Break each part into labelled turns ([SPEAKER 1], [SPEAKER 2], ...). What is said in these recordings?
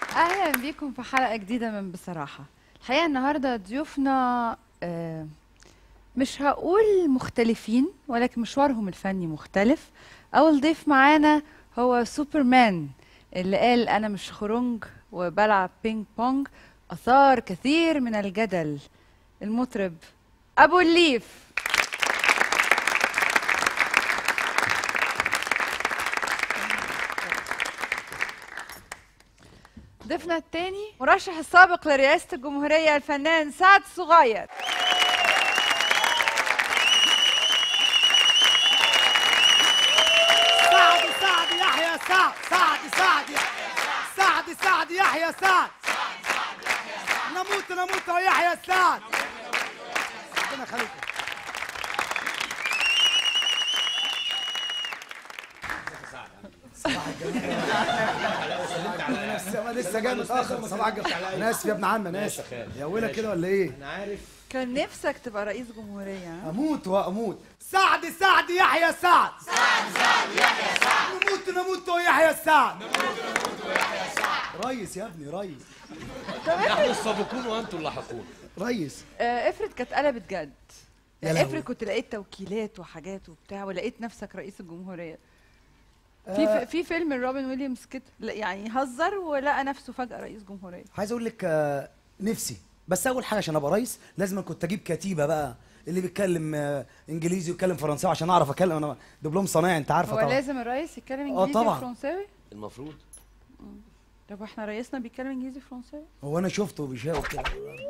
[SPEAKER 1] اهلا بيكم في حلقه جديده من بصراحه الحقيقه النهارده ضيوفنا آه، مش هقول مختلفين ولكن مشوارهم الفني مختلف اول ضيف معانا هو سوبرمان اللي قال انا مش خرنج وبلعب بينج بونج اثار كثير من الجدل المطرب ابو الليف ضيفنا الثاني مرشح السابق لرئاسة الجمهورية الفنان سعد صغير
[SPEAKER 2] سعد سعد يحيى سعد سعد سعد سعد سعد يحيى سعد نموت نموت ويحيى سعد ربنا يخليكم صباح الجمال انا لسه أنا لسه جاي متاخر صباح الجمال انا اسف يا ابن عم انا اسف يا ويلك كده ولا ايه؟
[SPEAKER 3] انا عارف
[SPEAKER 1] كان نفسك تبقى رئيس جمهورية ها؟
[SPEAKER 2] اموت واموت سعد سعد يحيى سعد سعد سعد يحيى سعد نموت نموت ويحيى سعد نموت نموت ويحيى سعد ريس يا ابني ريس
[SPEAKER 3] نحن السابقون وانتم اللاحقون
[SPEAKER 2] ريس
[SPEAKER 1] آه، افرض كانت قلبت جد
[SPEAKER 2] يا
[SPEAKER 1] يعني
[SPEAKER 2] لهوي.
[SPEAKER 1] افرض كنت لقيت توكيلات وحاجات وبتاع ولقيت نفسك رئيس الجمهورية في
[SPEAKER 2] آه.
[SPEAKER 1] في فيلم روبن ويليامز كده لا، يعني هزر ولقى نفسه فجأة رئيس جمهورية
[SPEAKER 2] عايز اقول لك آه، نفسي بس اول حاجه عشان ابقى ريس لازم كنت اجيب كتيبه بقى اللي بيتكلم آه، انجليزي ويتكلم فرنساوي عشان اعرف اتكلم انا دبلوم صنايعي انت عارفه
[SPEAKER 1] هو
[SPEAKER 2] طبعا
[SPEAKER 1] لازم الرئيس يتكلم
[SPEAKER 2] آه،
[SPEAKER 1] انجليزي
[SPEAKER 2] طبعا.
[SPEAKER 1] وفرنساوي
[SPEAKER 3] المفروض
[SPEAKER 1] طب احنا رئيسنا بيتكلم انجليزي وفرنساوي
[SPEAKER 2] هو انا شفته بيشاور كده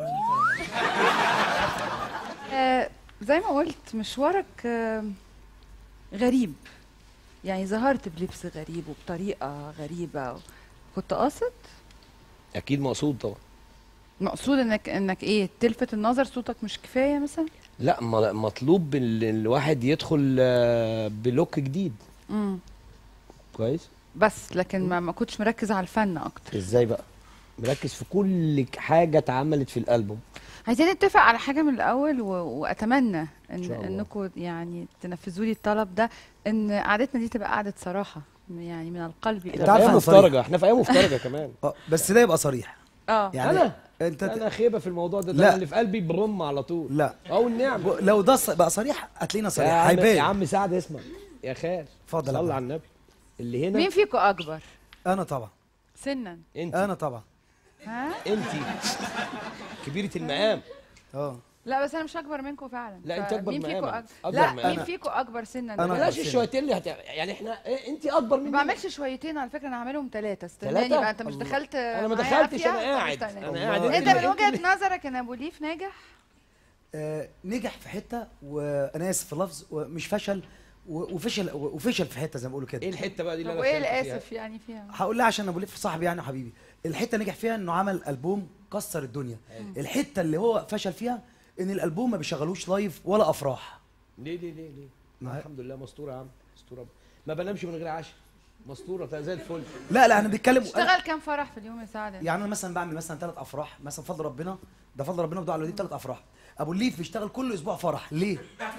[SPEAKER 1] آه زي ما قلت مشوارك آه غريب يعني ظهرت بلبس غريب وبطريقة غريبة كنت قاصد
[SPEAKER 3] اكيد مقصود طبعا
[SPEAKER 1] مقصود انك انك ايه تلفت النظر صوتك مش كفاية مثلا
[SPEAKER 3] لا م- مطلوب ال- الواحد يدخل آه، بلوك جديد
[SPEAKER 1] امم
[SPEAKER 3] كويس
[SPEAKER 1] بس لكن ما, ما كنتش مركز على الفن اكتر
[SPEAKER 3] ازاي بقى مركز في كل ك- حاجه اتعملت في الالبوم
[SPEAKER 1] عايزين نتفق على حاجة من الأول و... وأتمنى إن
[SPEAKER 3] شاء الله.
[SPEAKER 1] إنكم يعني تنفذوا لي الطلب ده إن قعدتنا دي تبقى قعدة صراحة يعني من القلب إلى
[SPEAKER 3] احنا
[SPEAKER 2] أنت
[SPEAKER 3] في
[SPEAKER 2] عارف
[SPEAKER 3] ايام
[SPEAKER 2] أنا صريح.
[SPEAKER 3] مفترجه احنا في ايام مفترجه كمان
[SPEAKER 2] آه، بس ده يبقى صريح
[SPEAKER 1] اه
[SPEAKER 2] يعني
[SPEAKER 3] أنا؟
[SPEAKER 2] انت
[SPEAKER 3] انا خيبه في الموضوع ده
[SPEAKER 2] لا.
[SPEAKER 3] ده أنا اللي في قلبي برم على طول
[SPEAKER 2] لا
[SPEAKER 3] او النعمه
[SPEAKER 2] ب- لو ده ص- بقى صريح هتلاقينا
[SPEAKER 3] يا
[SPEAKER 2] صريح
[SPEAKER 3] عم, يا
[SPEAKER 2] هيبان
[SPEAKER 3] عم سعد اسمع يا خال
[SPEAKER 2] اتفضل يا
[SPEAKER 3] صلي
[SPEAKER 2] عم.
[SPEAKER 3] على النبي اللي هنا
[SPEAKER 1] مين فيكم أكبر
[SPEAKER 2] انا طبعا
[SPEAKER 1] سنا
[SPEAKER 3] انت
[SPEAKER 2] انا طبعا
[SPEAKER 1] ها
[SPEAKER 3] انت كبيره المقام
[SPEAKER 2] اه
[SPEAKER 1] لا بس أنا مش أكبر منكم فعلا
[SPEAKER 3] لا، أنت أكبر
[SPEAKER 1] مين فيكم
[SPEAKER 3] مقاماً.
[SPEAKER 1] أكبر
[SPEAKER 3] أكبر
[SPEAKER 1] لا
[SPEAKER 3] مقاماً.
[SPEAKER 1] مين فيكم أكبر سنا
[SPEAKER 2] أنا
[SPEAKER 3] بلاش
[SPEAKER 2] أكبر
[SPEAKER 3] الشويتين اللي هت... يعني احنا إيه انت اكبر
[SPEAKER 1] ما
[SPEAKER 3] مني
[SPEAKER 1] بعملش شويتين على فكرة أنا هعملهم ثلاثة استناني
[SPEAKER 3] تلاتة؟
[SPEAKER 1] بقى أنت مش
[SPEAKER 2] الله.
[SPEAKER 1] دخلت
[SPEAKER 3] انا ما
[SPEAKER 1] معايا
[SPEAKER 3] دخلتش
[SPEAKER 1] عافية؟
[SPEAKER 3] انا
[SPEAKER 1] طب
[SPEAKER 3] قاعد
[SPEAKER 1] استناني.
[SPEAKER 3] انا
[SPEAKER 2] الله.
[SPEAKER 3] قاعد
[SPEAKER 1] أنت
[SPEAKER 2] اللي-
[SPEAKER 1] من وجهة نظرك إن أبو ليف ناجح
[SPEAKER 2] آه، نجح في حته وانا اسف في اللفظ ومش فشل و- وفشل وفشل في حته زي ما بيقولوا
[SPEAKER 3] ايه
[SPEAKER 2] كده
[SPEAKER 3] الحته بقى دي اللي
[SPEAKER 1] طب
[SPEAKER 3] انا
[SPEAKER 1] وإيه
[SPEAKER 3] فهمت فيها؟
[SPEAKER 1] الآسف يعني فيها
[SPEAKER 2] هقول لها عشان ابو ليف صاحبي يعني وحبيبي الحته نجح فيها انه عمل البوم كسر الدنيا الحته اللي هو فشل فيها ان الالبوم ما بيشغلوش لايف ولا افراح
[SPEAKER 3] ليه ليه ليه ليه؟
[SPEAKER 2] ما-
[SPEAKER 3] الحمد لله مستوره يا عم مستوره ما بنامش من غير عشاء مستوره تا- زي الفل
[SPEAKER 2] لا لا انا بتكلم أنا
[SPEAKER 1] اشتغل كام فرح في اليوم يا سعد
[SPEAKER 2] يعني انا مثلا بعمل مثلا ثلاث افراح مثلا فضل ربنا ده فضل ربنا بدعاء الوالدين ثلاث افراح ابو الليف بيشتغل كل اسبوع فرح ليه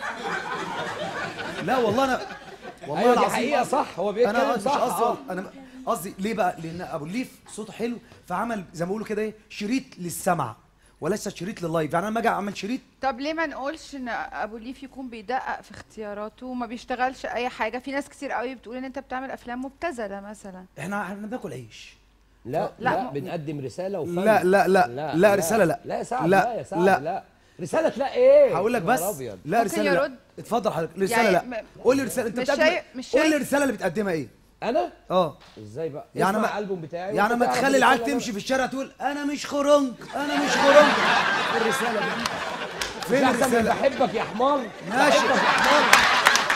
[SPEAKER 2] لا والله انا والله
[SPEAKER 3] ايوه دي
[SPEAKER 2] العظيم
[SPEAKER 3] حقيقه صح هو بيتكلم
[SPEAKER 2] انا مش
[SPEAKER 3] صح
[SPEAKER 2] قصدي
[SPEAKER 3] آه.
[SPEAKER 2] انا قصدي ليه بقى لان ابو الليف صوته حلو فعمل زي ما بيقولوا كده ايه شريط للسمع وليس شريط لللايف يعني انا لما اجي اعمل شريط
[SPEAKER 1] طب ليه ما نقولش ان ابو ليف يكون بيدقق في اختياراته وما بيشتغلش اي حاجه في ناس كتير قوي بتقول ان انت بتعمل افلام مبتذله مثلا
[SPEAKER 2] احنا احنا بناكل عيش
[SPEAKER 3] لا
[SPEAKER 1] لا،
[SPEAKER 3] لا
[SPEAKER 1] م-
[SPEAKER 3] بنقدم رساله وفن
[SPEAKER 2] لا لا لا لا رساله لا
[SPEAKER 3] لا يا سعد
[SPEAKER 2] لا،
[SPEAKER 3] لا يا سعد
[SPEAKER 2] لا.
[SPEAKER 3] لا رساله لا ايه
[SPEAKER 2] هقول لك
[SPEAKER 3] يا
[SPEAKER 2] بس
[SPEAKER 3] نهار أبيض.
[SPEAKER 2] لا
[SPEAKER 1] ممكن
[SPEAKER 2] رساله لا
[SPEAKER 1] يرد؟
[SPEAKER 2] اتفضل حضرتك رساله
[SPEAKER 1] يعني
[SPEAKER 2] لا
[SPEAKER 1] م-
[SPEAKER 2] قول لي رساله انت
[SPEAKER 1] مش
[SPEAKER 2] بتقدم
[SPEAKER 1] شايف- مش
[SPEAKER 2] قول لي
[SPEAKER 1] شايف-
[SPEAKER 2] الرساله اللي بتقدمها ايه
[SPEAKER 3] انا
[SPEAKER 2] اه
[SPEAKER 3] ازاي بقى
[SPEAKER 2] يعني
[SPEAKER 3] اسمع
[SPEAKER 2] ما
[SPEAKER 3] الالبوم بتاعي
[SPEAKER 2] يعني
[SPEAKER 3] وأنت
[SPEAKER 2] ما
[SPEAKER 3] تعرف
[SPEAKER 2] تخلي العيال
[SPEAKER 3] الرسالة
[SPEAKER 2] تمشي
[SPEAKER 3] بقى.
[SPEAKER 2] في الشارع تقول انا مش خرنج انا مش خرنج إيه الرساله دي
[SPEAKER 3] مش
[SPEAKER 2] فين
[SPEAKER 3] احسن من
[SPEAKER 2] الرساله
[SPEAKER 3] بحبك يا حمار
[SPEAKER 2] ماشي.
[SPEAKER 3] بحبك يا حمار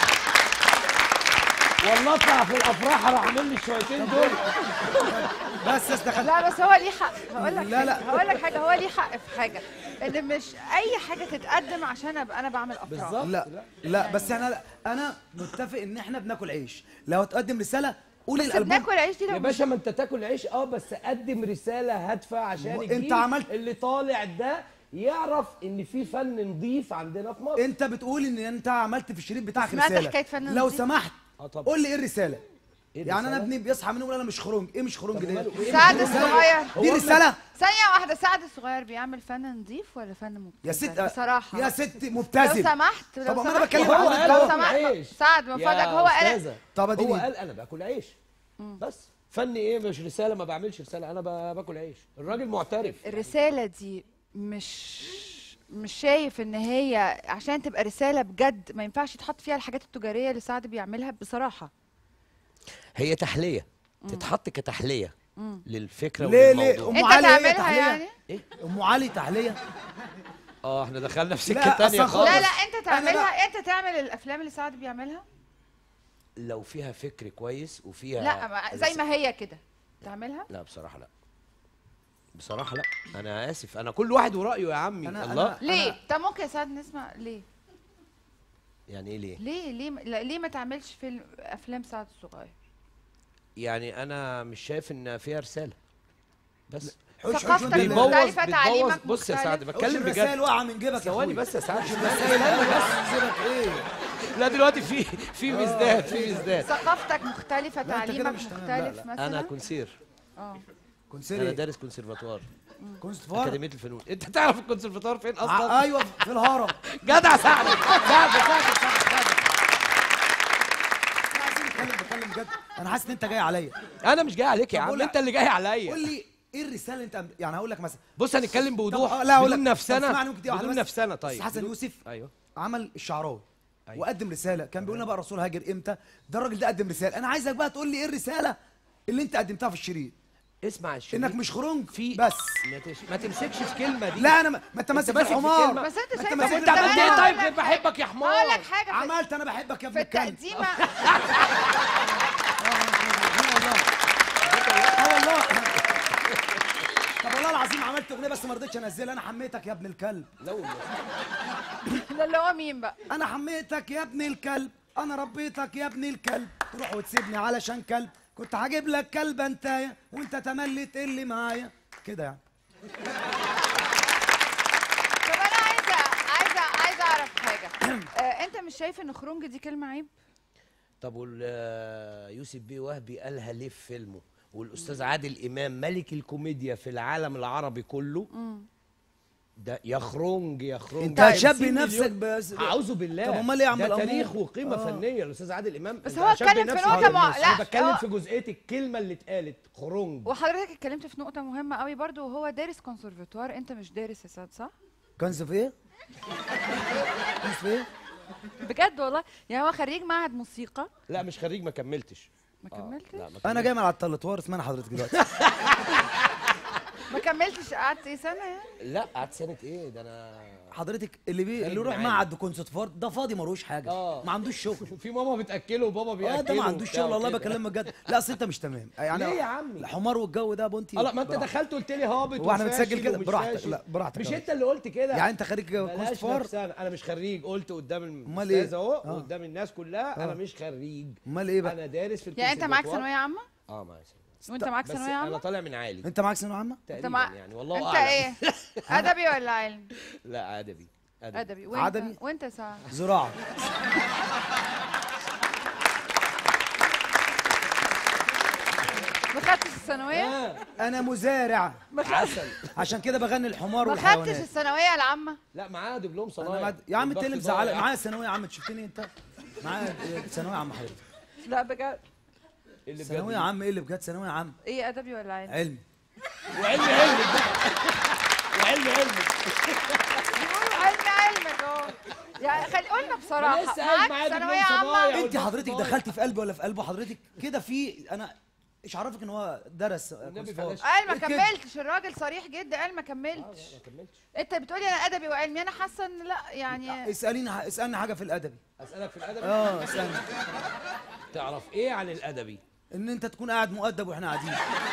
[SPEAKER 3] والله اطلع في الافراح راح اعمل لي الشويتين دول
[SPEAKER 2] بس استخدم
[SPEAKER 1] لا بس هو ليه حق هقول لك
[SPEAKER 2] لا، لا.
[SPEAKER 1] هقول لك حاجه هو ليه حق في حاجه ان مش اي حاجه تتقدم عشان ابقى انا بعمل افراح
[SPEAKER 3] بالظبط
[SPEAKER 2] لا لا بس احنا لا انا متفق ان احنا بناكل عيش لو هتقدم رساله قولي
[SPEAKER 1] بس
[SPEAKER 2] الالبوم
[SPEAKER 1] بناكل عيش دي
[SPEAKER 3] يا
[SPEAKER 1] لو
[SPEAKER 3] باشا ما انت تاكل عيش اه بس قدم رساله هادفه عشان
[SPEAKER 2] هو
[SPEAKER 3] الجيل
[SPEAKER 2] انت عملت-
[SPEAKER 3] اللي طالع ده يعرف ان في فن نضيف عندنا في مصر
[SPEAKER 2] انت بتقول ان انت عملت في الشريط بتاعك
[SPEAKER 1] سمعت
[SPEAKER 2] رساله
[SPEAKER 1] حكاية فن
[SPEAKER 2] لو
[SPEAKER 1] نظيف؟
[SPEAKER 2] سمحت
[SPEAKER 3] اه طبعا
[SPEAKER 2] قول لي ايه الرساله
[SPEAKER 3] إيه
[SPEAKER 2] يعني انا
[SPEAKER 3] الرسالة؟
[SPEAKER 2] ابني بيصحى من النوم يقول انا مش خرنج ايه مش خرنج
[SPEAKER 3] طب
[SPEAKER 2] ده
[SPEAKER 3] وماله؟ إيه
[SPEAKER 1] سعد
[SPEAKER 3] الرسالة؟
[SPEAKER 1] الصغير
[SPEAKER 2] دي
[SPEAKER 3] هو
[SPEAKER 2] رساله
[SPEAKER 1] ثانية واحدة سعد الصغير بيعمل فن نظيف ولا فن مبتذل؟
[SPEAKER 2] يا ست
[SPEAKER 1] بصراحة
[SPEAKER 2] يا ست
[SPEAKER 1] لو
[SPEAKER 2] مبتذل
[SPEAKER 1] سمحت لو
[SPEAKER 2] طب أما أنا
[SPEAKER 1] سمحت
[SPEAKER 2] بتكلم
[SPEAKER 3] هو
[SPEAKER 2] عن
[SPEAKER 3] قال
[SPEAKER 1] لو
[SPEAKER 3] باكل
[SPEAKER 1] سمحت
[SPEAKER 3] عيش
[SPEAKER 1] سعد من
[SPEAKER 3] يا
[SPEAKER 1] فضلك هو قال
[SPEAKER 3] أستاذة.
[SPEAKER 2] طب اديني
[SPEAKER 3] هو قال انا باكل عيش بس فن ايه مش رساله ما بعملش رساله انا ب- باكل عيش الراجل معترف
[SPEAKER 1] الرسالة دي مش مش شايف ان هي عشان تبقى رسالة بجد ما ينفعش يتحط فيها الحاجات التجارية اللي سعد بيعملها بصراحة
[SPEAKER 3] هي تحليه تتحط كتحليه للفكره
[SPEAKER 2] ليه ليه
[SPEAKER 3] وللموضوع
[SPEAKER 2] ام
[SPEAKER 1] انت
[SPEAKER 2] علي هي
[SPEAKER 1] تعملها
[SPEAKER 2] تحليه
[SPEAKER 1] يعني؟
[SPEAKER 3] ايه
[SPEAKER 2] ام علي تحليه
[SPEAKER 3] اه احنا دخلنا في
[SPEAKER 2] لا،
[SPEAKER 3] سكه تانية
[SPEAKER 2] أصل
[SPEAKER 3] خالص
[SPEAKER 1] لا لا انت
[SPEAKER 2] أنا
[SPEAKER 1] تعملها انت تعمل الافلام اللي سعد بيعملها
[SPEAKER 3] لو فيها فكر كويس وفيها
[SPEAKER 1] لا ما- زي ما هي كده تعملها
[SPEAKER 3] لا بصراحه لا بصراحه لا انا اسف انا كل واحد ورايه يا عمي
[SPEAKER 2] أنا-
[SPEAKER 3] الله
[SPEAKER 2] أنا-
[SPEAKER 1] ليه طب ممكن يا سعد نسمع ليه
[SPEAKER 3] يعني ايه ليه
[SPEAKER 1] ليه ليه لا، ليه ما تعملش فيلم افلام سعد الصغير
[SPEAKER 3] يعني انا مش شايف ان فيها رساله بس
[SPEAKER 2] حوش حوش
[SPEAKER 1] ثقافتك
[SPEAKER 2] وانت
[SPEAKER 1] بيبوظ-
[SPEAKER 2] اللي-
[SPEAKER 3] بيبوظ
[SPEAKER 1] مختلفة،
[SPEAKER 3] بيبوظ
[SPEAKER 1] تعليمك
[SPEAKER 3] بص يا سعد
[SPEAKER 1] مختلف.
[SPEAKER 2] حوش
[SPEAKER 3] بتكلم
[SPEAKER 2] الرسائل
[SPEAKER 3] بجد
[SPEAKER 2] واقعه من جيبك يا
[SPEAKER 3] ثواني
[SPEAKER 2] أخوي.
[SPEAKER 3] بس يا سعد
[SPEAKER 2] حوش الرسائل بس جيبك ايه
[SPEAKER 3] لا دلوقتي في في مزداد في مزداد
[SPEAKER 1] ثقافتك مختلفة
[SPEAKER 2] لا، أنت كده
[SPEAKER 1] تعليمك
[SPEAKER 2] مش تمام. لا، لا.
[SPEAKER 1] مختلف مثلا
[SPEAKER 3] انا كونسير
[SPEAKER 1] اه
[SPEAKER 2] كنت
[SPEAKER 3] انا
[SPEAKER 2] سيري
[SPEAKER 3] دارس كونسرفاتوار
[SPEAKER 2] كنت فار
[SPEAKER 3] اكاديميه الفنون انت تعرف الكونسرفاتوار فين
[SPEAKER 2] ع-
[SPEAKER 3] اصلا
[SPEAKER 2] ايوه في الهرم
[SPEAKER 3] جدع سعد سعد سعد
[SPEAKER 2] عايزين نتكلم بتكلم بجد انا حاسس ان انت جاي عليا
[SPEAKER 3] انا مش جاي عليك يا
[SPEAKER 2] طب
[SPEAKER 3] عم
[SPEAKER 2] قول-
[SPEAKER 3] انت اللي جاي
[SPEAKER 2] قول
[SPEAKER 3] عليا
[SPEAKER 2] لي ايه الرساله اللي انت يعني هقول لك مثلا
[SPEAKER 3] بص هنتكلم بوضوح
[SPEAKER 2] طب- لا هقول لك
[SPEAKER 3] بدون
[SPEAKER 2] طب
[SPEAKER 3] نفسنا
[SPEAKER 2] اسمعني ممكن دي واحدة
[SPEAKER 3] بدون
[SPEAKER 2] بس.
[SPEAKER 3] نفسنا
[SPEAKER 2] بس
[SPEAKER 3] طيب
[SPEAKER 2] حسن
[SPEAKER 3] بدون-
[SPEAKER 2] يوسف
[SPEAKER 3] ايوه
[SPEAKER 2] عمل الشعراوي
[SPEAKER 3] أيوة.
[SPEAKER 2] وقدم رساله كان بيقول لنا بقى الرسول هاجر امتى ده الراجل ده قدم رساله انا عايزك بقى تقول لي ايه الرساله اللي انت قدمتها في الشريط
[SPEAKER 3] اسمع الشريط
[SPEAKER 2] انك مش خرنج
[SPEAKER 3] في
[SPEAKER 2] بس
[SPEAKER 3] ما, تش... ما تمسكش في كلمه دي
[SPEAKER 2] لا انا ما ما انت ماسك
[SPEAKER 3] ماسك في
[SPEAKER 2] الحمار
[SPEAKER 3] كلمة.
[SPEAKER 1] بس انت
[SPEAKER 2] ما
[SPEAKER 1] شايف
[SPEAKER 2] ماسك
[SPEAKER 3] طب انت
[SPEAKER 2] في
[SPEAKER 3] عملت ايه
[SPEAKER 2] الحمار.
[SPEAKER 3] طيب غير بحبك يا حمار
[SPEAKER 1] هقول لك حاجة في,
[SPEAKER 2] عملت انا بحبك يا ابن
[SPEAKER 1] في
[SPEAKER 2] الكلب
[SPEAKER 1] التقديمة
[SPEAKER 2] اه والله طب والله العظيم عملت اغنيه بس ما رضيتش انزلها انا حميتك يا ابن الكلب
[SPEAKER 3] لا والله
[SPEAKER 1] ده اللي هو مين بقى
[SPEAKER 2] انا حميتك يا ابن الكلب انا ربيتك يا ابن الكلب تروح وتسيبني علشان كلب كنت هجيب لك كلب انتايا وانت تملي تقل معايا كده يعني
[SPEAKER 1] طب انا عايزة عايزة عايزة اعرف حاجة آه انت مش شايف ان خرونج دي كلمة عيب
[SPEAKER 3] طب وال آه، يوسف بيه وهبي قالها ليه في فيلمه والاستاذ عادل امام ملك الكوميديا في العالم العربي كله ده يا خرونج يا خرونج
[SPEAKER 2] انت
[SPEAKER 3] ده
[SPEAKER 2] هتشبه
[SPEAKER 3] 50
[SPEAKER 2] نفسك
[SPEAKER 3] مليون.
[SPEAKER 2] بس
[SPEAKER 3] اعوذ بالله
[SPEAKER 2] طب امال ايه يا عم
[SPEAKER 3] ده
[SPEAKER 2] الأمور؟
[SPEAKER 3] تاريخ وقيمه
[SPEAKER 2] آه.
[SPEAKER 3] فنيه الاستاذ عادل امام
[SPEAKER 1] بس
[SPEAKER 3] ده
[SPEAKER 1] هو
[SPEAKER 3] هشبه
[SPEAKER 1] اتكلم في
[SPEAKER 3] نفسي
[SPEAKER 1] نقطة
[SPEAKER 3] بيه.
[SPEAKER 1] مع- لا،
[SPEAKER 3] انا بتكلم
[SPEAKER 1] هو-
[SPEAKER 3] في جزئيه الكلمه اللي اتقالت خرونج
[SPEAKER 1] وحضرتك اتكلمت في نقطة مهمة قوي برضو وهو دارس كونسرفتوار انت مش دارس يا سعد صح؟
[SPEAKER 2] كنز في ايه؟ كنز في ايه؟
[SPEAKER 1] بجد والله يعني هو خريج معهد موسيقى
[SPEAKER 3] لا مش خريج ما كملتش
[SPEAKER 1] ما
[SPEAKER 3] آه،
[SPEAKER 1] كملتش
[SPEAKER 3] لا ما
[SPEAKER 2] انا
[SPEAKER 3] كملتش.
[SPEAKER 2] جاي من على التلتوار اسمعني حضرتك دلوقتي
[SPEAKER 1] ما كملتش قعدت ايه سنة يعني؟
[SPEAKER 3] لا قعدت سنه ايه ده انا
[SPEAKER 2] حضرتك اللي بي... اللي
[SPEAKER 3] خارج
[SPEAKER 2] يروح
[SPEAKER 3] من
[SPEAKER 2] معهد كونسرتوار ده فاضي ملوش حاجه
[SPEAKER 3] آه.
[SPEAKER 2] ما عندوش شغل
[SPEAKER 3] في ماما بتاكله وبابا بياكله
[SPEAKER 2] اه ده ما عندوش
[SPEAKER 3] وبتاع
[SPEAKER 2] شغل والله
[SPEAKER 3] وكده.
[SPEAKER 2] بكلمك بجد لا اصل انت مش تمام يعني
[SPEAKER 3] ليه يا عمي؟
[SPEAKER 2] الحمار والجو ده بونتي
[SPEAKER 3] اه لا ما انت
[SPEAKER 2] براحتك.
[SPEAKER 3] دخلت قلت لي هابط
[SPEAKER 2] هو احنا
[SPEAKER 3] وفاشل
[SPEAKER 2] بنسجل كده؟
[SPEAKER 3] ومش
[SPEAKER 2] براحتك،
[SPEAKER 3] فاشل.
[SPEAKER 2] لا، براحتك
[SPEAKER 3] مش
[SPEAKER 2] يا
[SPEAKER 3] انت اللي قلت كده
[SPEAKER 2] يعني انت خريج
[SPEAKER 3] بلاش
[SPEAKER 2] كونسرتوار
[SPEAKER 3] نفسنا انا مش خريج قلت قدام
[SPEAKER 2] أمال إيه؟
[SPEAKER 3] الاستاذ اهو
[SPEAKER 2] آه.
[SPEAKER 3] قدام الناس كلها
[SPEAKER 2] آه.
[SPEAKER 3] انا مش خريج
[SPEAKER 2] امال ايه بقى
[SPEAKER 3] انا دارس في
[SPEAKER 1] يعني انت معاك
[SPEAKER 3] الكونسرفاتوار.
[SPEAKER 1] ثانوية عامة؟
[SPEAKER 3] اه معايا ثانوية
[SPEAKER 1] وانت معاك
[SPEAKER 3] بس
[SPEAKER 1] ثانوية
[SPEAKER 3] انا
[SPEAKER 1] عامة؟
[SPEAKER 3] طالع من عالي
[SPEAKER 2] انت معاك ثانويه عامه
[SPEAKER 3] تقريبا
[SPEAKER 1] مع-
[SPEAKER 3] يعني والله
[SPEAKER 1] انت
[SPEAKER 3] اعلم
[SPEAKER 1] ايه؟ ادبي ولا علم؟
[SPEAKER 3] لا ادبي ادبي,
[SPEAKER 1] ادبي وانت
[SPEAKER 2] عدبي؟
[SPEAKER 1] وانت يا سعد
[SPEAKER 2] زراعه
[SPEAKER 1] ما خدتش الثانوية؟
[SPEAKER 3] آه.
[SPEAKER 2] انا مزارع
[SPEAKER 3] عسل
[SPEAKER 2] عشان كده بغني الحمار
[SPEAKER 1] ما خدتش
[SPEAKER 2] والحيوانات
[SPEAKER 1] الثانوية العامة؟
[SPEAKER 3] لا معاه دبلوم
[SPEAKER 2] أنا
[SPEAKER 3] صنايع
[SPEAKER 2] بعد... يا عم انت اللي
[SPEAKER 3] الضغط
[SPEAKER 2] مزعلك
[SPEAKER 3] ضايع.
[SPEAKER 2] معايا ثانويه عامه أنت شفتني انت معايا ثانويه عامه حضرتك
[SPEAKER 1] لا بجد
[SPEAKER 3] اللي بجد
[SPEAKER 2] ثانويه عامه ايه اللي بجد ثانويه عامه
[SPEAKER 1] ايه ادبي ولا علم؟
[SPEAKER 2] علم
[SPEAKER 3] وعلمي علمك بقى. وعلمي علمك
[SPEAKER 1] بيقولوا علم علمك اهو يعني خلي قلنا بصراحة
[SPEAKER 3] لسه قايل
[SPEAKER 1] معاك
[SPEAKER 3] معايا
[SPEAKER 1] ثانوية
[SPEAKER 3] دبلوم
[SPEAKER 1] عامة
[SPEAKER 3] صنايع.
[SPEAKER 2] انت
[SPEAKER 3] والضغط
[SPEAKER 2] حضرتك
[SPEAKER 3] ضايع.
[SPEAKER 2] دخلتي في قلبي ولا في قلبه حضرتك كده في انا ايش عرفك ان هو درس
[SPEAKER 3] والنبي
[SPEAKER 2] كونسرتوار؟
[SPEAKER 3] بلاش.
[SPEAKER 1] قال ما
[SPEAKER 2] إيه كده؟
[SPEAKER 1] كملتش الراجل صريح جدا قال ما
[SPEAKER 3] آه،
[SPEAKER 1] كملتش
[SPEAKER 3] لا، ما كملتش
[SPEAKER 1] انت بتقولي انا ادبي وعلمي انا حاسه ان لا يعني
[SPEAKER 2] اساليني اسالني حاجه في الادبي
[SPEAKER 3] اسالك في الادبي
[SPEAKER 2] اه اسالني
[SPEAKER 3] تعرف ايه عن الادبي
[SPEAKER 2] ان انت تكون قاعد مؤدب واحنا قاعدين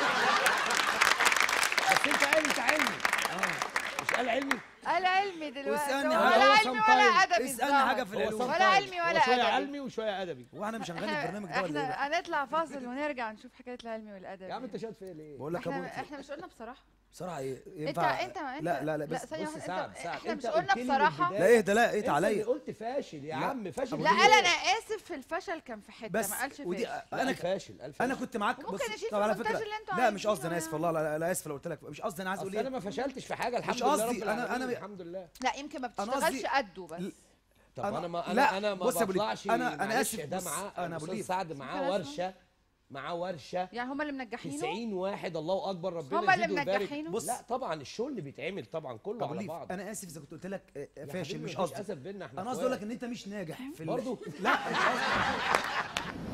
[SPEAKER 3] بس انت قال انت علمي مش قال علمي
[SPEAKER 1] قال علمي دلوقتي
[SPEAKER 2] واسألني
[SPEAKER 1] ولا
[SPEAKER 2] حاجة.
[SPEAKER 3] هو
[SPEAKER 1] علمي ولا
[SPEAKER 3] sometime.
[SPEAKER 1] ادبي
[SPEAKER 2] اسالني
[SPEAKER 1] الظاهر.
[SPEAKER 2] حاجه في
[SPEAKER 3] هو
[SPEAKER 2] العلوم
[SPEAKER 1] ولا
[SPEAKER 3] sometime.
[SPEAKER 1] علمي
[SPEAKER 3] هو
[SPEAKER 1] ولا
[SPEAKER 3] شويه
[SPEAKER 1] أدبي.
[SPEAKER 3] علمي وشويه ادبي
[SPEAKER 2] واحنا مش هنغني
[SPEAKER 1] احنا
[SPEAKER 2] البرنامج ده ولا ايه
[SPEAKER 1] احنا هنطلع فاصل ونرجع نشوف حكايه العلمي والادبي
[SPEAKER 3] يا عم انت شاد فيا ليه
[SPEAKER 2] بقول لك يا
[SPEAKER 1] احنا
[SPEAKER 2] بونتي
[SPEAKER 1] احنا مش قلنا بصراحه
[SPEAKER 4] بصراحه ايه
[SPEAKER 1] انت
[SPEAKER 4] ينفع
[SPEAKER 1] انت انت
[SPEAKER 4] لا لا لا بس
[SPEAKER 1] ثانية
[SPEAKER 3] بص
[SPEAKER 1] واحدة،
[SPEAKER 3] سعد
[SPEAKER 1] انت
[SPEAKER 3] سعد
[SPEAKER 1] احنا
[SPEAKER 3] انت
[SPEAKER 1] مش
[SPEAKER 3] قلت
[SPEAKER 1] قلنا
[SPEAKER 3] لي من
[SPEAKER 1] بصراحة
[SPEAKER 3] البداية-
[SPEAKER 4] لا ايه ده لا ايه
[SPEAKER 3] انت
[SPEAKER 4] عليا
[SPEAKER 3] اللي قلت فاشل يا
[SPEAKER 4] لا.
[SPEAKER 3] عم فاشل
[SPEAKER 4] أبو
[SPEAKER 1] لا
[SPEAKER 4] ليه؟
[SPEAKER 1] قال انا اسف الفشل كان في حتة
[SPEAKER 4] بس
[SPEAKER 1] ما قالش
[SPEAKER 4] ودي
[SPEAKER 1] فاشل
[SPEAKER 3] لا
[SPEAKER 4] انا
[SPEAKER 3] فاشل الفاشل
[SPEAKER 4] انا كنت معاك
[SPEAKER 1] ممكن
[SPEAKER 4] بص
[SPEAKER 1] نشيل
[SPEAKER 4] طب على
[SPEAKER 1] المونتاج
[SPEAKER 4] فكره
[SPEAKER 1] اللي انتوا
[SPEAKER 4] لا مش قصدي انا
[SPEAKER 1] عايزينه
[SPEAKER 4] اسف والله لا, لا اسف لو قلت لك مش قصدي انا عايز اقول
[SPEAKER 3] اصل انا
[SPEAKER 4] ايه
[SPEAKER 3] ما فشلتش في حاجه الحمد
[SPEAKER 4] مش
[SPEAKER 3] لله
[SPEAKER 4] قصدي،
[SPEAKER 3] رب
[SPEAKER 4] أنا-
[SPEAKER 3] العالمين
[SPEAKER 4] أنا-
[SPEAKER 3] الحمد لله
[SPEAKER 1] لا يمكن ما
[SPEAKER 4] أنا
[SPEAKER 1] بتشتغلش
[SPEAKER 4] قصدي-
[SPEAKER 1] قده بس
[SPEAKER 4] ل-
[SPEAKER 3] طب
[SPEAKER 4] أنا-
[SPEAKER 3] انا ما
[SPEAKER 4] لا،
[SPEAKER 3] انا انا ما
[SPEAKER 4] بص يا أبو ليف،
[SPEAKER 3] بطلعش
[SPEAKER 4] أنا- أنا
[SPEAKER 3] معلش
[SPEAKER 4] آسف،
[SPEAKER 3] ده
[SPEAKER 4] بص،
[SPEAKER 3] معاه
[SPEAKER 4] أنا أبو
[SPEAKER 3] الاستاذ
[SPEAKER 4] ليف.
[SPEAKER 3] سعد معاه
[SPEAKER 1] ممكن
[SPEAKER 3] ورشه معاه ورشه
[SPEAKER 1] يعني هم اللي منجحينه
[SPEAKER 3] 90 واحد الله اكبر ربنا
[SPEAKER 1] هما اللي
[SPEAKER 3] يزيد ويبارك
[SPEAKER 1] منجحينه؟
[SPEAKER 4] بص.
[SPEAKER 3] لا طبعا الشغل اللي بيتعمل طبعا كله
[SPEAKER 4] ابو
[SPEAKER 3] على
[SPEAKER 4] ليف
[SPEAKER 3] بعض
[SPEAKER 4] انا اسف اذا كنت قلت لك آه،
[SPEAKER 3] يا
[SPEAKER 4] فاشل
[SPEAKER 3] حبيبي
[SPEAKER 4] مش
[SPEAKER 3] مفيش
[SPEAKER 4] قصدي
[SPEAKER 3] اسف بينا احنا
[SPEAKER 4] انا قصدي اقول لك
[SPEAKER 3] اخوات.
[SPEAKER 4] ان انت مش ناجح في ال-
[SPEAKER 3] برضو؟
[SPEAKER 4] لا مش قصدي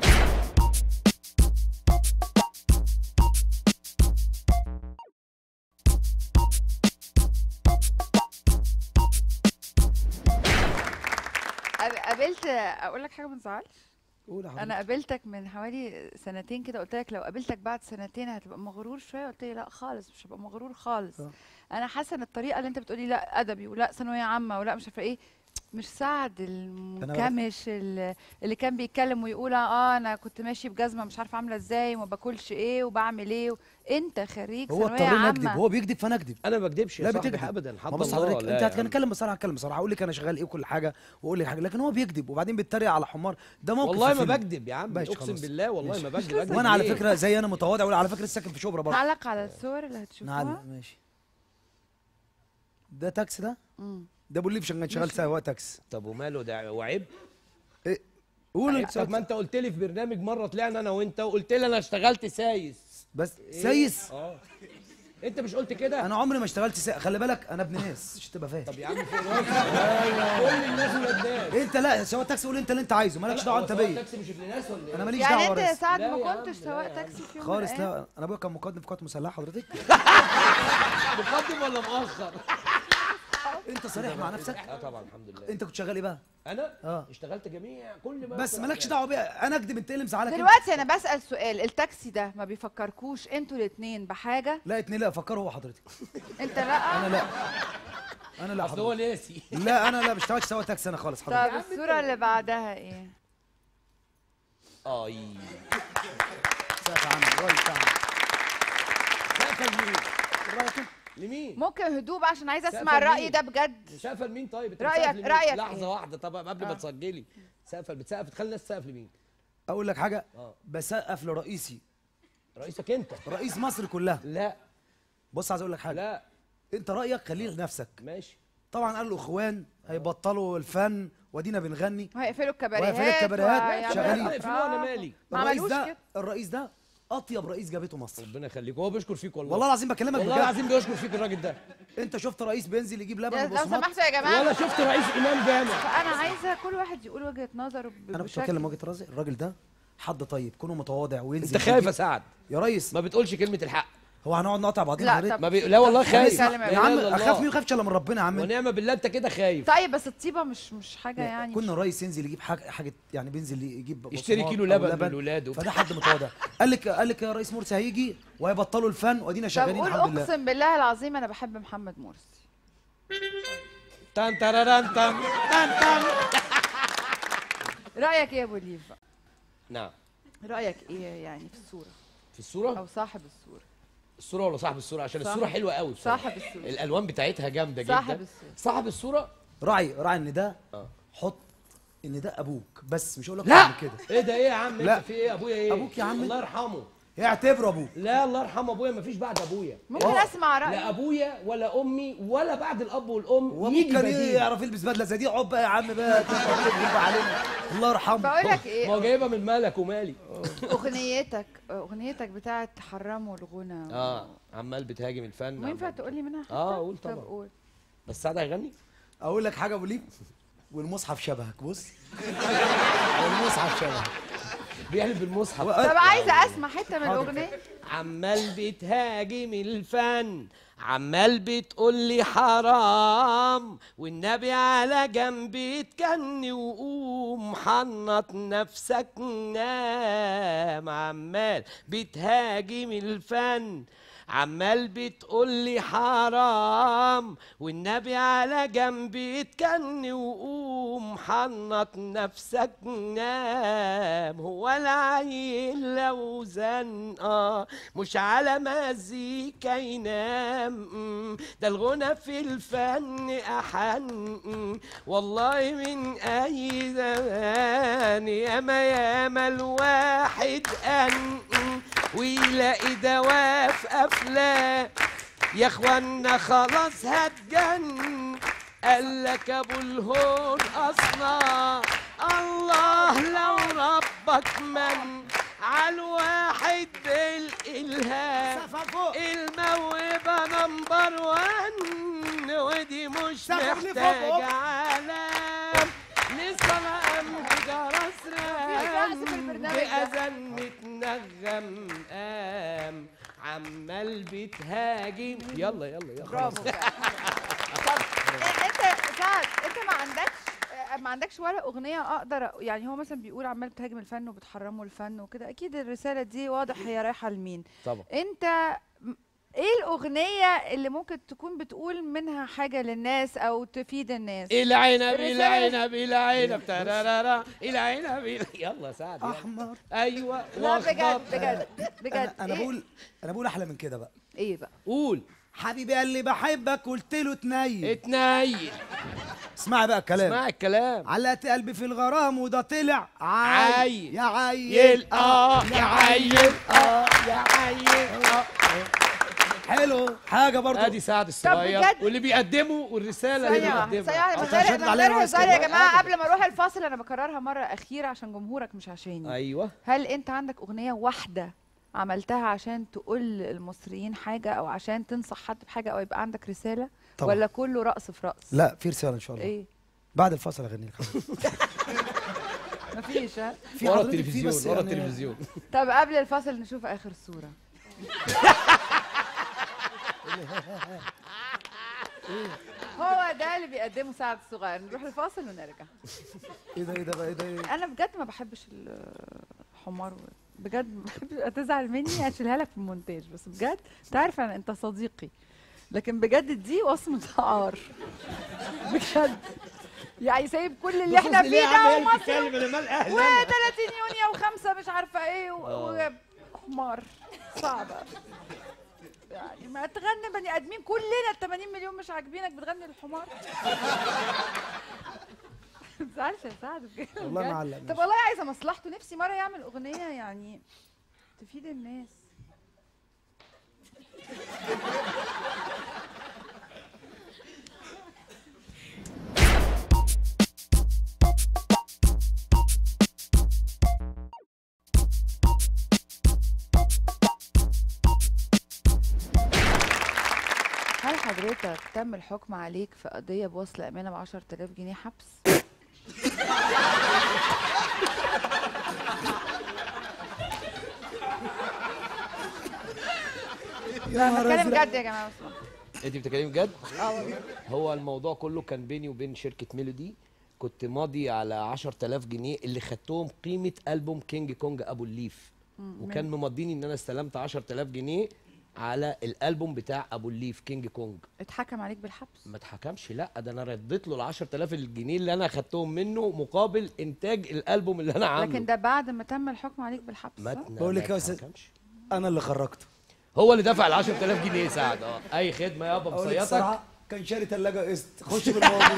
[SPEAKER 1] قاب- قابلت اقول لك حاجه ما تزعلش
[SPEAKER 4] قول يا حبيبي.
[SPEAKER 1] انا قابلتك من حوالي سنتين كده قلت لك لو قابلتك بعد سنتين هتبقى مغرور شويه قلت لي لا خالص مش هبقى مغرور خالص
[SPEAKER 4] آه.
[SPEAKER 1] انا حاسه ان الطريقه اللي انت بتقولي لا ادبي ولا ثانويه عامه ولا مش عارفه ايه مش سعد المكمش اللي اللي كان بيتكلم ويقول اه انا كنت ماشي بجزمه مش عارفه عامله ازاي وما باكلش ايه وبعمل ايه انت خريج
[SPEAKER 4] هو
[SPEAKER 1] ثانويه
[SPEAKER 4] اضطريني اكذب
[SPEAKER 1] عامه
[SPEAKER 4] هو بيكذب فانا اكذب
[SPEAKER 3] انا ما بكدبش
[SPEAKER 4] لا
[SPEAKER 3] يا صاحبي
[SPEAKER 4] بتكذب
[SPEAKER 3] ابدا
[SPEAKER 4] ما
[SPEAKER 3] حد
[SPEAKER 4] بص
[SPEAKER 3] الله
[SPEAKER 4] حضرتك
[SPEAKER 3] لا
[SPEAKER 4] انت
[SPEAKER 3] يا
[SPEAKER 4] هتتكلم بصراحه هتكلم بصراحه اقول لك انا شغال ايه وكل حاجه واقول لك حاجه لكن هو بيكذب وبعدين بيتريق على حمار ده
[SPEAKER 3] عم.
[SPEAKER 4] موقف
[SPEAKER 3] والله
[SPEAKER 4] في
[SPEAKER 3] ما
[SPEAKER 4] فيلم.
[SPEAKER 3] بكذب يا عم
[SPEAKER 4] ماشي
[SPEAKER 3] اقسم
[SPEAKER 4] خلاص.
[SPEAKER 3] بالله والله
[SPEAKER 4] ماشي.
[SPEAKER 3] ما بكذب أكذب
[SPEAKER 4] وانا على
[SPEAKER 3] ليه؟
[SPEAKER 4] فكره زي انا متواضع ولا على فكره ساكن في شبرا برضه
[SPEAKER 1] نعلق على الصور اللي هتشوفوها
[SPEAKER 4] نعلق ماشي ده تاكس ده
[SPEAKER 1] مم.
[SPEAKER 4] ده ابو الليف شغال شغال سواق تاكس
[SPEAKER 3] طب وماله ده وعيب
[SPEAKER 4] إيه؟ قول
[SPEAKER 3] عيب طب ما انت قلت لي في برنامج مره طلعنا انا وانت وقلت لي انا اشتغلت سايس
[SPEAKER 4] بس
[SPEAKER 3] إيه؟
[SPEAKER 4] سايس
[SPEAKER 3] اه انت مش قلت كده
[SPEAKER 4] انا عمري ما اشتغلت سايق خلي بالك انا ابن ناس عشان تبقى فاهم
[SPEAKER 3] طب يا عم في راسي كل الناس ولاد ناس
[SPEAKER 4] انت لا سواق تاكسي قول انت اللي انت عايزه مالكش دعوه انت بيا
[SPEAKER 3] تاكسي مش ابن ناس ولا ايه
[SPEAKER 4] انا ماليش
[SPEAKER 1] يعني
[SPEAKER 4] دعوه
[SPEAKER 1] انت يا
[SPEAKER 4] رئيس.
[SPEAKER 1] سعد
[SPEAKER 3] لا
[SPEAKER 1] ما
[SPEAKER 3] يا عم،
[SPEAKER 1] كنتش
[SPEAKER 3] لا
[SPEAKER 1] سواق
[SPEAKER 3] يا عم.
[SPEAKER 1] تاكسي في يوم من
[SPEAKER 4] خالص
[SPEAKER 1] الأيام؟
[SPEAKER 4] لا انا ابويا كان مقدم في قوات مسلحه حضرتك
[SPEAKER 3] مقدم ولا مؤخر
[SPEAKER 4] انت صريح مع نفسك
[SPEAKER 3] اه طبعا الحمد لله
[SPEAKER 4] انت كنت شغال ايه بقى
[SPEAKER 3] انا
[SPEAKER 4] اه.
[SPEAKER 3] اشتغلت جميع كل ما
[SPEAKER 4] بس
[SPEAKER 3] يخطر
[SPEAKER 4] مالكش
[SPEAKER 3] على
[SPEAKER 4] دعوه بيها انا اكدب انت ايه اللي مزعلك انت؟
[SPEAKER 1] دلوقتي انا بسال سؤال التاكسي ده ما بيفكركوش انتوا الاثنين بحاجه
[SPEAKER 4] لا اتنين لا فكروا هو حضرتك
[SPEAKER 1] انت لا
[SPEAKER 4] انا لا انا لا
[SPEAKER 3] اصل هو
[SPEAKER 4] حضرتك
[SPEAKER 3] ناسي
[SPEAKER 4] لا انا لا بشتغلش سواق تاكسي انا خالص
[SPEAKER 1] طب
[SPEAKER 4] حضرتك
[SPEAKER 1] الصوره اللي بعدها ايه
[SPEAKER 3] اي
[SPEAKER 4] سقف يا عم الراجل بتاعنا
[SPEAKER 3] سقفل مين لمين
[SPEAKER 1] ممكن هدوء بقى عشان عايزه
[SPEAKER 3] سقف
[SPEAKER 1] اسمع الراي
[SPEAKER 3] مين؟
[SPEAKER 1] ده بجد
[SPEAKER 3] سقفل مين طيب انت
[SPEAKER 1] رأيك-
[SPEAKER 3] بتسقف لمين؟
[SPEAKER 1] رأيك
[SPEAKER 3] لحظه
[SPEAKER 1] ايه؟
[SPEAKER 3] واحده طب قبل ما
[SPEAKER 1] آه.
[SPEAKER 3] تسجلي سقفل بتسقف تخلي الناس تسقف لمين
[SPEAKER 4] اقول لك حاجه
[SPEAKER 3] اه.
[SPEAKER 4] بسقف لرئيسي
[SPEAKER 3] رئيسك انت
[SPEAKER 4] رئيس مصر كلها
[SPEAKER 3] لا
[SPEAKER 4] بص عايز اقول لك حاجه
[SPEAKER 3] لا
[SPEAKER 4] انت رايك خليه لنفسك
[SPEAKER 3] ماشي
[SPEAKER 4] طبعا قال له اخوان هيبطلوا الفن ودينا بنغني
[SPEAKER 1] وهيقفلوا الكباريهات
[SPEAKER 4] وهيقفلوا الكباريهات،
[SPEAKER 1] وهيعملوا
[SPEAKER 4] شغالين.
[SPEAKER 3] اقفلوه انا
[SPEAKER 1] أفراح.
[SPEAKER 3] مالي
[SPEAKER 1] ما
[SPEAKER 4] الرئيس
[SPEAKER 1] عملوش
[SPEAKER 4] ده
[SPEAKER 1] كده
[SPEAKER 4] الرئيس ده اطيب رئيس جابته مصر
[SPEAKER 3] ربنا يخليك هو بيشكر فيك والله
[SPEAKER 4] والله العظيم بكلمك
[SPEAKER 3] والله
[SPEAKER 4] بجد
[SPEAKER 3] العظيم بيشكر فيك الراجل ده
[SPEAKER 4] انت شفت رئيس بينزل يجيب لبن
[SPEAKER 1] يا- لو
[SPEAKER 4] وبصمات
[SPEAKER 1] سمحتوا يا جماعه
[SPEAKER 3] ولا شفت رئيس امام جامع
[SPEAKER 1] فانا عايزه كل واحد يقول وجهه نظره ب-
[SPEAKER 4] انا كنت
[SPEAKER 1] بشكل-
[SPEAKER 4] بتكلم وجهه رازق الراجل ده حد طيب كونه متواضع وينزل
[SPEAKER 3] انت خايف يا
[SPEAKER 4] يجيب-
[SPEAKER 3] سعد
[SPEAKER 4] يا ريس
[SPEAKER 3] ما بتقولش كلمه الحق
[SPEAKER 4] هو هنقعد نقطع بعضينا
[SPEAKER 1] لا
[SPEAKER 4] حضرتك؟
[SPEAKER 1] طب
[SPEAKER 3] ما بي... لا والله
[SPEAKER 1] طب
[SPEAKER 3] خايف
[SPEAKER 1] نتكلم
[SPEAKER 3] لا
[SPEAKER 4] يا عم
[SPEAKER 3] إله إلا
[SPEAKER 4] اخاف
[SPEAKER 3] الله.
[SPEAKER 4] مين يخافش الا من ربنا يا عم
[SPEAKER 3] ونعم بالله انت كده خايف
[SPEAKER 1] طيب بس الطيبه مش مش حاجه يعني
[SPEAKER 4] كنا
[SPEAKER 1] مش-
[SPEAKER 4] الرئيس ينزل يجيب حاجه حاجه يعني بينزل يجيب
[SPEAKER 3] يشتري
[SPEAKER 4] بصمات
[SPEAKER 3] كيلو
[SPEAKER 4] أو
[SPEAKER 3] لبن للولاد
[SPEAKER 4] فده حد متواضع قال لك قال لك يا رئيس مرسي هيجي وهيبطلوا الفن وادينا
[SPEAKER 1] طب
[SPEAKER 4] شغالين
[SPEAKER 1] قول
[SPEAKER 4] الحمد لله
[SPEAKER 1] اقسم بالله العظيم انا بحب محمد مرسي
[SPEAKER 3] تن تررن تن تن تن
[SPEAKER 1] رايك ايه يا ابو ليف بقى؟
[SPEAKER 3] نعم
[SPEAKER 1] رايك ايه يعني في الصوره
[SPEAKER 3] في الصوره
[SPEAKER 1] او صاحب الصوره
[SPEAKER 3] الصوره ولا صاحب الصوره عشان
[SPEAKER 1] صاحب-
[SPEAKER 3] الصوره حلوه قوي بصراحة.
[SPEAKER 1] صاحب الصوره
[SPEAKER 3] الالوان بتاعتها جامده جدا
[SPEAKER 1] صاحب الصورة.
[SPEAKER 3] صاحب الصوره
[SPEAKER 4] راعي راعي ان ده
[SPEAKER 3] اه
[SPEAKER 4] حط ان ده ابوك بس مش هقول لك
[SPEAKER 3] لا
[SPEAKER 4] أكتر من كده
[SPEAKER 3] ايه ده ايه يا عم
[SPEAKER 4] لا.
[SPEAKER 3] انت في ايه ابويا ايه
[SPEAKER 4] أبوك يا عم.
[SPEAKER 3] الله يرحمه
[SPEAKER 4] اعتبره ابوك
[SPEAKER 3] لا الله يرحمه ابويا مفيش بعد ابويا
[SPEAKER 1] ممكن
[SPEAKER 4] آه.
[SPEAKER 1] اسمع
[SPEAKER 3] لا
[SPEAKER 1] رايك
[SPEAKER 3] ابويا ولا امي ولا بعد الاب والام
[SPEAKER 4] وابوك
[SPEAKER 3] يجي
[SPEAKER 4] كان
[SPEAKER 3] بديل
[SPEAKER 4] يعرف يلبس بدله زي دي عقب بقى يا عم بقى تغلب علينا الله يرحمه
[SPEAKER 1] بقول لك
[SPEAKER 3] ما هو
[SPEAKER 1] ايه
[SPEAKER 3] جايبها من مالك ومالي
[SPEAKER 1] اغنيتك اغنيتك بتاعت تحرموا الغنى
[SPEAKER 3] اه عمال بتهاجم الفن
[SPEAKER 1] وينفع
[SPEAKER 3] عمال-
[SPEAKER 1] تقول لي منها حتة؟
[SPEAKER 3] آه، قول
[SPEAKER 1] طب
[SPEAKER 3] طبعا.
[SPEAKER 1] قول
[SPEAKER 3] بس سعد هيغني
[SPEAKER 4] اقول لك حاجه ابو ليف والمصحف شبهك بص والمصحف شبهك
[SPEAKER 3] بيحلف بالمصحف
[SPEAKER 1] طب عايزه اسمع حته من
[SPEAKER 4] حاضر.
[SPEAKER 1] الاغنيه
[SPEAKER 3] عمال بتهاجم الفن عمال بتقول لي حرام والنبي على جنب اتكني وقوم حنط نفسك نام عمال بتهاجم الفن عمال بتقول لي حرام والنبي على جنب اتكن وقوم حنط نفسك نام هو العيل لو زنقة مش على مزيكا ينام م، ده الغنى في الفن أحن والله من أي زمان ياما ياما الواحد أن ويلاقي دواء في أفلام يا اخوانا خلاص هتجن قال لك ابو الهون اصلا الله لو ربك من عالواحد بالالهام
[SPEAKER 2] سقف فوق
[SPEAKER 3] الموهبة نمبر وان ودي مش
[SPEAKER 2] سقف ليه فوق
[SPEAKER 3] محتاجة
[SPEAKER 2] فوق؟
[SPEAKER 3] علام لسه أمجد
[SPEAKER 1] في رقص في
[SPEAKER 3] رسرام
[SPEAKER 1] البرنامج ده.
[SPEAKER 3] بأذان متنغم قام عمال بتهاجم يلا يلا يلا
[SPEAKER 1] برافو طب إيه- انت سعد انت ما عندكش آه، ما عندكش ولا اغنيه اقدر أ- يعني هو مثلا بيقول عمال بتهاجم الفن وبتحرمه الفن وكده اكيد الرساله دي واضح هي رايحه لمين
[SPEAKER 3] طبعا
[SPEAKER 1] انت م- ايه الاغنيه اللي ممكن تكون بتقول منها حاجه للناس او تفيد الناس
[SPEAKER 3] العنب
[SPEAKER 1] الرسالة-
[SPEAKER 3] العنب العنب ترارارا العنب يلا سعد يلا.
[SPEAKER 4] احمر
[SPEAKER 3] ايوه
[SPEAKER 1] لا بجد
[SPEAKER 3] واخضر
[SPEAKER 1] بجد بجد
[SPEAKER 4] انا انا
[SPEAKER 1] إيه-
[SPEAKER 4] بقول انا بقول احلى من كده بقى
[SPEAKER 1] ايه بقى
[SPEAKER 3] قول
[SPEAKER 2] حبيبي قال لي بحبك قلت له تنيل
[SPEAKER 3] اتنيل
[SPEAKER 2] اسمعي بقى الكلام
[SPEAKER 3] اسمع الكلام
[SPEAKER 2] علقت قلبي في الغرام وده طلع
[SPEAKER 3] عيل.
[SPEAKER 2] عيل يا عيل
[SPEAKER 3] يل اه يا عيل اه يا عيل اه
[SPEAKER 2] حلو حاجه برضو
[SPEAKER 3] ادي سعد الصغير
[SPEAKER 1] بجد؟
[SPEAKER 3] واللي بيقدمه والرساله اللي
[SPEAKER 1] ثانية واحدة
[SPEAKER 3] بيقدمها
[SPEAKER 1] ثانية واحدة من
[SPEAKER 2] عشان
[SPEAKER 1] غير
[SPEAKER 2] شد
[SPEAKER 1] من
[SPEAKER 2] علينا
[SPEAKER 1] غير
[SPEAKER 2] واسكت
[SPEAKER 1] هزار يا
[SPEAKER 2] بقى.
[SPEAKER 1] جماعة قبل ما اروح الفاصل انا بكررها مرة أخيرة عشان جمهورك مش عشاني
[SPEAKER 3] ايوه
[SPEAKER 1] هل انت عندك أغنية واحدة عملتها عشان تقول المصريين حاجة أو عشان تنصح حد بحاجة أو يبقى عندك رسالة
[SPEAKER 4] طبعا.
[SPEAKER 1] ولا كله رقص في رقص
[SPEAKER 4] لا في رساله ان شاء الله
[SPEAKER 1] ايه
[SPEAKER 4] بعد الفاصل اغني لك
[SPEAKER 1] مفيش ها
[SPEAKER 4] في
[SPEAKER 3] ورا
[SPEAKER 4] حضرتك في
[SPEAKER 3] التلفزيون
[SPEAKER 4] بس
[SPEAKER 3] ورا
[SPEAKER 4] يعني-
[SPEAKER 3] التلفزيون
[SPEAKER 1] طب قبل الفاصل نشوف آخر صورة هو ده اللي بيقدمه سعد الصغير نروح الفاصل ونرجع
[SPEAKER 4] ايه ده ايه ده بقى ايه ده إيه؟
[SPEAKER 1] انا بجد ما بحبش الحمار بجد ما بحبش هتزعل مني هشيلها لك في المونتاج بس بجد انت عارف انا انت صديقي لكن بجد دي وصمة عار بجد يعني سايب كل اللي احنا فيه ده ومصر
[SPEAKER 3] انا مال اهلي
[SPEAKER 1] و30 يونيو وخمسة مش عارفة ايه و- وحمار صعبة يعني ما تغني بني ادمين كلنا ال 80 مليون مش عاجبينك بتغني الحمار ما تزعلش يا سعد بجد
[SPEAKER 4] والله
[SPEAKER 1] بجد.
[SPEAKER 4] معلق
[SPEAKER 1] طب
[SPEAKER 4] ماشي.
[SPEAKER 1] والله عايزه مصلحته نفسي مره يعمل اغنيه يعني تفيد الناس هل حضرتك تم الحكم عليك في قضية بوصل أمانة ب 10000 جنيه حبس؟ لا
[SPEAKER 4] نهار
[SPEAKER 1] بتكلم
[SPEAKER 4] أزرق.
[SPEAKER 1] جد يا جماعة بس
[SPEAKER 3] انت بتتكلمي بجد
[SPEAKER 1] اه والله
[SPEAKER 3] هو الموضوع كله كان بيني وبين شركه ميلودي كنت ماضي على 10000 جنيه اللي خدتهم قيمه البوم كينج كونج ابو الليف وكان ممضيني ان انا استلمت 10000 جنيه على الالبوم بتاع ابو الليف كينج كونج
[SPEAKER 1] اتحكم عليك بالحبس
[SPEAKER 3] ما اتحكمش لا ده انا رديت له ال 10000 الجنيه اللي انا خدتهم منه مقابل انتاج الالبوم اللي انا عامله
[SPEAKER 1] لكن ده بعد ما تم الحكم عليك بالحبس
[SPEAKER 3] ما
[SPEAKER 1] صح؟
[SPEAKER 4] بقول لك يا
[SPEAKER 3] ما
[SPEAKER 4] أستاذ-
[SPEAKER 3] اتحكمش.
[SPEAKER 4] انا اللي خرجته
[SPEAKER 3] هو اللي دفع ال 10000 جنيه سعد اه اي خدمه يابا
[SPEAKER 4] اقول لك
[SPEAKER 3] مصيطك
[SPEAKER 4] الصراحه كان شاري ثلاجه قسط خش بالموضوع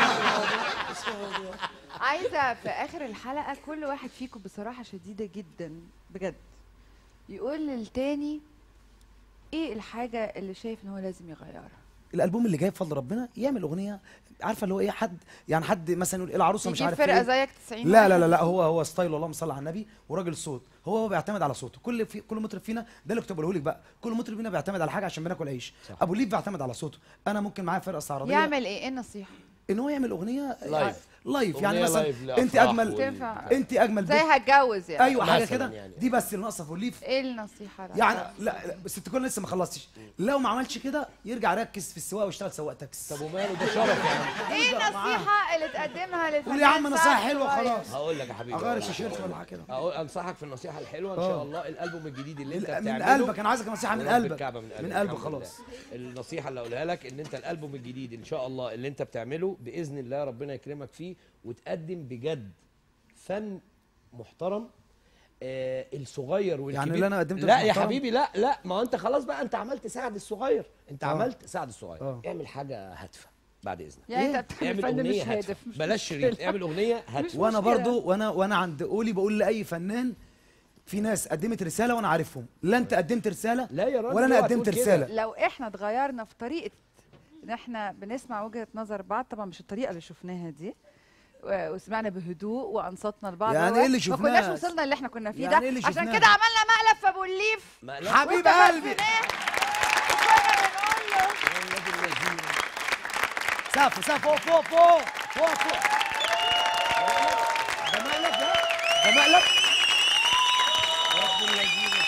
[SPEAKER 1] عايزة في آخر الحلقة كل واحد فيكم بصراحة شديدة جدا بجد يقول للتاني ايه الحاجة اللي شايف ان هو لازم يغيرها
[SPEAKER 4] الالبوم اللي جاي بفضل ربنا يعمل اغنيه عارفه اللي هو ايه حد يعني حد مثلا يقول العروسه مش
[SPEAKER 1] يجيب
[SPEAKER 4] عارف
[SPEAKER 1] فرقة
[SPEAKER 4] إيه.
[SPEAKER 1] زيك 90
[SPEAKER 4] لا
[SPEAKER 1] واحد.
[SPEAKER 4] لا لا لا هو هو ستايل اللهم صل على النبي وراجل صوت هو هو بيعتمد على صوته كل في كل مطرب فينا ده اللي كنت بقوله لك بقى كل مطرب فينا بيعتمد على حاجه عشان بناكل عيش
[SPEAKER 3] صح.
[SPEAKER 4] ابو ليف بيعتمد على صوته انا ممكن معايا فرقه استعراضيه
[SPEAKER 1] يعمل ايه ايه النصيحة
[SPEAKER 4] ان هو يعمل اغنيه
[SPEAKER 3] لايف.
[SPEAKER 4] لايف يعني
[SPEAKER 3] أغنية
[SPEAKER 4] مثلا
[SPEAKER 3] لايف
[SPEAKER 4] انت
[SPEAKER 3] لأفراح
[SPEAKER 4] اجمل
[SPEAKER 3] وال-
[SPEAKER 1] تنفع
[SPEAKER 4] انت اجمل
[SPEAKER 1] زي
[SPEAKER 4] بنت
[SPEAKER 1] هتجوز يعني
[SPEAKER 4] ايوه حاجه
[SPEAKER 3] مثلاً
[SPEAKER 4] كده
[SPEAKER 3] يعني.
[SPEAKER 4] دي بس اللي ناقصه في الليف
[SPEAKER 1] ايه النصيحه بقى؟
[SPEAKER 4] يعني لا لا، بس تكون لسه ما خلصتش لو ما عملش كده يرجع يركز في السواقه ويشتغل سواق تاكسي
[SPEAKER 3] طب وماله ده شرف يعني
[SPEAKER 1] ايه النصيحه اللي تقدمها للفنان
[SPEAKER 4] قول يا عم نصايح
[SPEAKER 1] سعد
[SPEAKER 4] حلوه
[SPEAKER 1] شوية؟
[SPEAKER 4] خلاص
[SPEAKER 3] هقول لك يا حبيبي
[SPEAKER 4] اغير
[SPEAKER 3] هقول لك.
[SPEAKER 4] التيشيرت ولا حاجه كده
[SPEAKER 3] اقول انصحك في النصيحه الحلوه ان
[SPEAKER 4] آه.
[SPEAKER 3] شاء الله الالبوم الجديد اللي انت
[SPEAKER 4] من
[SPEAKER 3] بتعمله
[SPEAKER 4] قلبك انا عايزك نصيحه من
[SPEAKER 3] ورب
[SPEAKER 4] قلبك
[SPEAKER 3] الكعبة من قلبك
[SPEAKER 4] من قلبك
[SPEAKER 3] الحمد
[SPEAKER 4] خلاص
[SPEAKER 3] لله. النصيحه اللي اقولها لك ان انت الالبوم الجديد ان شاء الله اللي انت بتعمله باذن الله ربنا يكرمك فيه وتقدم بجد فن محترم آه الصغير والكبير
[SPEAKER 4] يعني اللي أنا قدمته
[SPEAKER 3] لا
[SPEAKER 4] مش
[SPEAKER 3] يا
[SPEAKER 4] محترم؟
[SPEAKER 3] حبيبي لا لا ما هو انت خلاص بقى انت عملت سعد الصغير انت
[SPEAKER 4] آه.
[SPEAKER 3] عملت سعد الصغير
[SPEAKER 4] آه.
[SPEAKER 3] اعمل حاجه هادفه بعد اذنك
[SPEAKER 1] يعني انت بتعمل
[SPEAKER 3] اعمل
[SPEAKER 1] فن
[SPEAKER 3] اغنيه
[SPEAKER 1] مش
[SPEAKER 3] هادفه
[SPEAKER 1] هادف مش
[SPEAKER 3] بلاش شريط
[SPEAKER 1] مشكلة.
[SPEAKER 3] اعمل اغنيه هادفه
[SPEAKER 4] وانا
[SPEAKER 1] مشكلة.
[SPEAKER 4] برضو وانا وانا عند قولي بقول لاي فنان في ناس قدمت رساله وانا عارفهم لا انت قدمت رساله
[SPEAKER 3] لا يا راجل
[SPEAKER 4] ولا انا
[SPEAKER 3] اوعى
[SPEAKER 4] قدمت
[SPEAKER 3] تقول كده.
[SPEAKER 4] رساله
[SPEAKER 1] لو احنا اتغيرنا في طريقه ان احنا بنسمع وجهه نظر بعض طبعا مش الطريقه اللي شفناها دي و- وسمعنا بهدوء وانصتنا لبعض
[SPEAKER 4] يعني
[SPEAKER 1] و-
[SPEAKER 4] إيه اللي
[SPEAKER 1] ما
[SPEAKER 4] شفناه؟
[SPEAKER 1] كناش وصلنا اللي احنا كنا فيه
[SPEAKER 4] يعني
[SPEAKER 1] ده
[SPEAKER 4] إيه اللي
[SPEAKER 1] عشان
[SPEAKER 4] شفناه؟
[SPEAKER 1] كده عملنا مقلب في ابو الليف
[SPEAKER 3] ما لا
[SPEAKER 4] حبيب
[SPEAKER 1] وانت
[SPEAKER 4] قلبي
[SPEAKER 1] فاكرناه؟ وكنا بنقول له
[SPEAKER 4] سقف سقف فوق فوق فوق فوق فوق
[SPEAKER 3] ده مقلب ده ده مقلب رب اللذيذ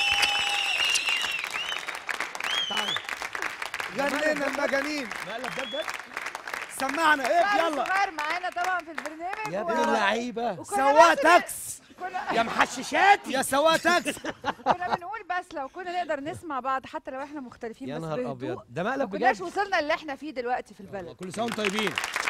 [SPEAKER 4] جننا المجانين
[SPEAKER 3] مقلب ده بجد
[SPEAKER 4] سمعنا ايه
[SPEAKER 1] سعد
[SPEAKER 4] يلا
[SPEAKER 1] الصغير معانا طبعا في البرنامج
[SPEAKER 3] يا
[SPEAKER 1] و-
[SPEAKER 3] ابن اللعيبه
[SPEAKER 1] وكنا
[SPEAKER 4] سواق
[SPEAKER 1] بس-
[SPEAKER 4] تاكس
[SPEAKER 1] كنا
[SPEAKER 3] يا محششات
[SPEAKER 4] يا سواق تاكس
[SPEAKER 1] كنا بنقول بس لو كنا نقدر نسمع بعض حتى لو احنا مختلفين
[SPEAKER 3] يا
[SPEAKER 1] بس
[SPEAKER 3] نهار
[SPEAKER 1] بهدوء
[SPEAKER 3] ابيض ده
[SPEAKER 1] ما
[SPEAKER 3] مقلب
[SPEAKER 1] كناش
[SPEAKER 3] بجد
[SPEAKER 1] وصلنا اللي احنا فيه دلوقتي في البلد
[SPEAKER 3] كل سنه وانتم طيبين